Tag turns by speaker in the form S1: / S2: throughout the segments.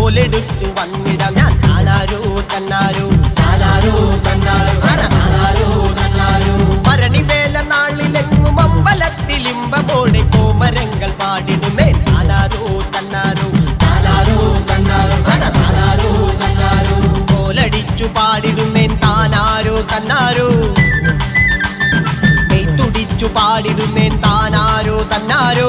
S1: കോലെടുത്തു വന്നിടാം ഞാൻ താനാരോ തന്നാരോ താനാരോ തന്നാരോ അന താനാരോ തന്നാരോ മരണിവേല നാളിലെങ്ങും അമ്പലത്തിലിമ്പമോടെ കോമരങ്ങൾ പാടിടുമേ താനാരോ തന്നാരോ താനാരോ തന്നാരോ അന താനാരോ തന്നാരോ കോലടിച്ചു പാടിടുന്നേൻ താനാരോ തന്നാരോ നെയ്ത്തുടിച്ചു പാടിടുന്നേൻ താനാരോ തന്നാരോ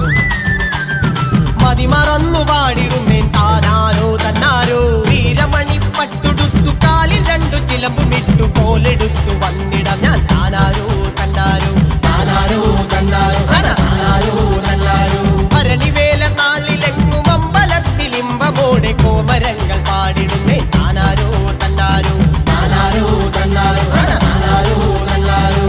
S1: മതിമറന്നു പാടിടുന്നേൻ താനാരോ തന്നാരോ വീരമണി പട്ടുടുത്തു കാലിൽ രണ്ടു ചിലമ്പുമിട്ടു കോലെടുത്തു വന്നിടം ഞാൻ താനാരോ തന്നാരോ താനാരോ തന്നാരോ അന താനാരോ തന്നാരോ ഭരണിവേല നാളിലെങ്ങും അമ്പലത്തിൽ ഇമ്പമോടെ കോമരങ്ങൾ പാടിടുന്നേ താനാരോ തന്നാരോ താനാരോ തന്നാരോ അന താനാരോ തന്നാരോ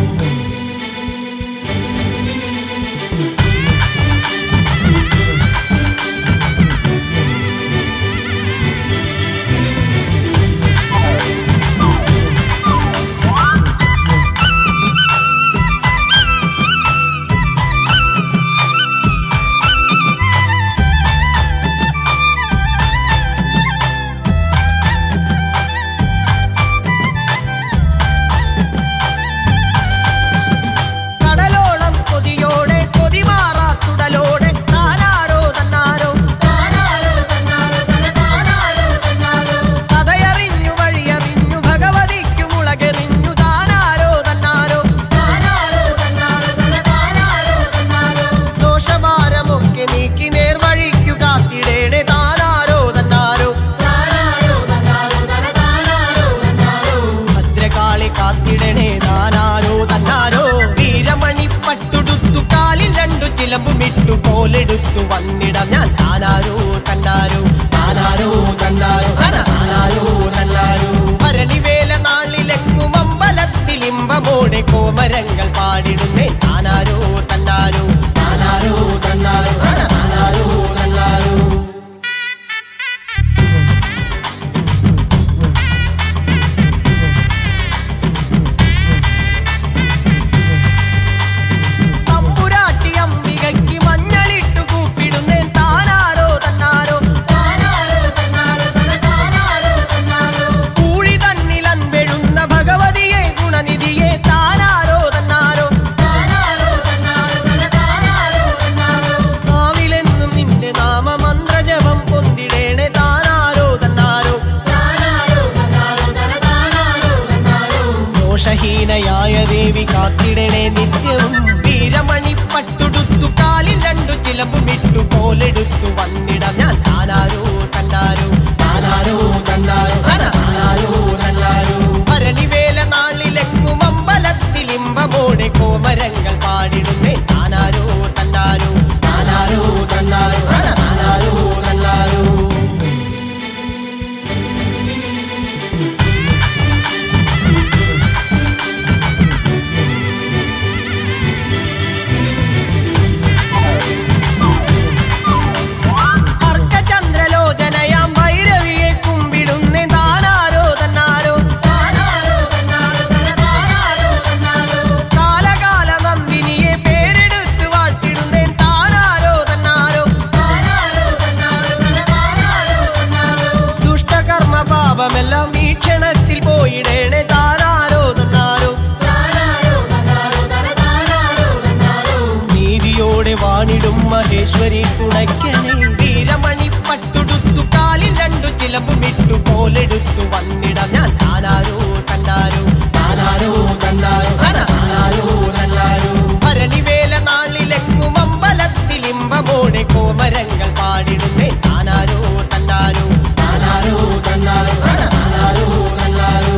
S1: കടലോളം കൊതിയോടെ കൊതിമാറാ തുടലോടെ താനാരോ തന്നാരോ താനാരോ തന്നാരോ തന താനാരോ തന്നാരോ കഥയറിഞ്ഞു വഴിയറിഞ്ഞു ഭഗവതിക്കു മുളകെറിഞ്ഞു താനാരോ തന്നാരോ താനാരോ തന്നാരോ തന താനാരോ തന്നാരോ ദോഷഭാരമൊക്കെ നീക്കി നേർവഴിക്കു കാത്തിടേണേ താനാരോ തന്നാരോ താനാരോ തന്നാരോ തന താനാരോ തന്നാരോ ഭദ്രകാളി കാത്തിടണേ താനാരോ തന്നാരോ വീരമണി പട്ടുടുത്തു കാലിൽ രണ്ടു ചിലമ്പുമിട്ടു കോലെടുത്തു വന്നിടം ഞാൻ താനാരോ തന്നാരോ താനാരോ തന്നാരോ അന താനാരോ തന്നാരോ ഭരണിവേല നാളിലെങ്ങും അമ്പലത്തിൽ ഇമ്പമോടെ കോമരങ്ങൾ പാടിടുന്നേ താനാരോ തന്നാരോ താനാരോ തന്നാരോ അന താനാരോ തന്നാരോ തമ്പുരാട്ടി അമ്പികയ്ക്ക് മഞ്ഞളിട്ടു കൂപ്പിടുന്നേൻ താനാരോ തന്നാരോ താനാരോ തന്നാരോ തന താനാരോ തന്നാരോ കൂഴി തന്നിൽ അൻപെഴുന്ന ഭഗവതിയെ ഗുണനിധിയെ താനാരോ തന്നാരോ താനാരോ തന്നാരോ തന താനാരോ തന്നാരോ നാവിലെന്നും നിന്റെ നാമമന്ത്രജപം പൊന്തിടേണേ താനാരോ തന്നാരോ താനാരോ തന്നാരോ തന താനാരോ തന്നാരോ ദോഷഹീനയായ ദേവി കാത്തിടണേ നിത്യവും വീരമണി പട്ടുടുത്തു കാലിൽ രണ്ടു ചിലമ്പുമിട്ടു കോലെടുത്തു വന്നിടം ഞാൻ താനാരോ തന്നാരോ താനാരോ തന്നാരോ അന താനാരോ തന്നാരോ ഭരണിവേല നാളിലെങ്ങും അമ്പലത്തിൽ ഇമ്പമോടെ കോമരങ്ങൾ പാടിടുന്നേ താനാരോ തന്നാരോ താനാരോ തന്നാരോ അന താനാരോ തന്നാരോ അർക്കചന്ദ്രലോചനയാം ഭൈരവിയെ കുമ്പിടുന്നേ താനാരോ തന്നാരോ താനാരോ തന്നാരോ തന താനാരോ തന്നാരോ കാലകാല നന്ദിനിയെ പേരെടുത്ത് വാഴ്ത്തിടുന്നേ താനാരോ തന്നാരോ താനാരോ തന്നാരോ തന താനാരോ തന്നാരോ ദുഷ്ടകർമ്മ പാപമെല്ലാം വീക്ഷണത്തിൽ പോയിടേണേ താനാരോ തന്നാരോ താനാരോ തന്നാരോ തന താനാരോ തന്നാരോ നീതിയോടെ വാണിടും മഹേശ്വരി തുണയ്ക്കണേ വീരമണി പട്ടുടുത്തു കാലിൽ രണ്ടു ചിലമ്പുമിട്ടു കോലെടുത്തു വന്നിടം ഞാൻ താനാരോ തന്നാരോ താനാരോ തന്നാരോ അന താനാരോ തന്നാരോ ഭരണിവേല നാളിലെങ്ങും അമ്പലത്തിൽ ഇമ്പമോടെ കോമരങ്ങൾ പാടിടുന്നേ താനാരോ തന്നാരോ താനാരോ തന്നാരോ അന താനാരോ തന്നാരോ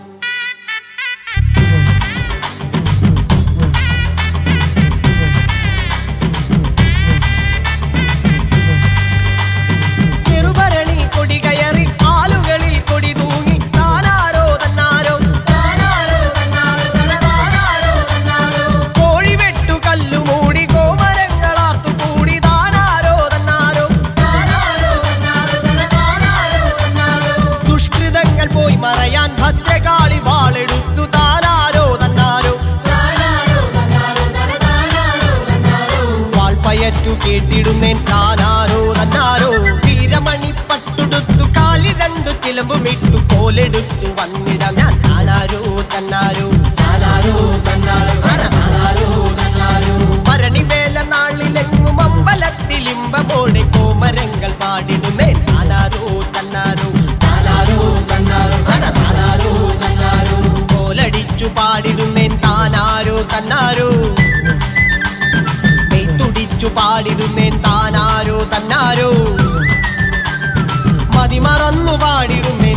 S1: ചെറുഭരണി കൊടി കയറി ആലുകളിൽ കൊടി തൂങ്ങി താനാരോ തന്നാരോ താനാരോ തന്നാരോ തന താനാരോ തന്നാരോ കോഴി വെട്ടു കല്ലു മൂടി കോമരങ്ങളാർത്തു കൂടി താനാരോ തന്നാരോ താനാരോ തന്നാരോ തന താനാരോ തന്നാരോ ദുഷ്കൃതങ്ങൾ പോയി മറയാൻ ഭദ്രകാളി വാളെടുത്തു താനാരോ തന്നാരോ താനാരോ തന്നാരോ തന താനാരോ തന്നാരോ വാൾപ്പയറ്റു കേട്ടിടുന്നേൻ താനാരോ തന്നാരോ വീരമണി ചിലമ്പുമിട്ടു കോലെടുത്തു വന്നിടാം ഞാൻ താനാരോ തന്നാരോ താനാരോ തന്നാരോ ആന താനാരോ തന്നാരോ ഭരണിവേല നാളിലെങ്ങും അമ്പലത്തിലിമ്പമോടെ കോമരങ്ങൾ പാടിടുന്നേ താനാരോ തന്നാരോ താനാരോ തന്നാരോ ആന താനാരോ തന്നാരോ കോലടിച്ചു പാടിടുന്നേൻ താനാരോ തന്നാരോ നെയ്ത്തുടിച്ചു പാടിടുന്നേൻ താനാരോ തന്നാരോ മതിമറന്നു പാടിടുന്നേ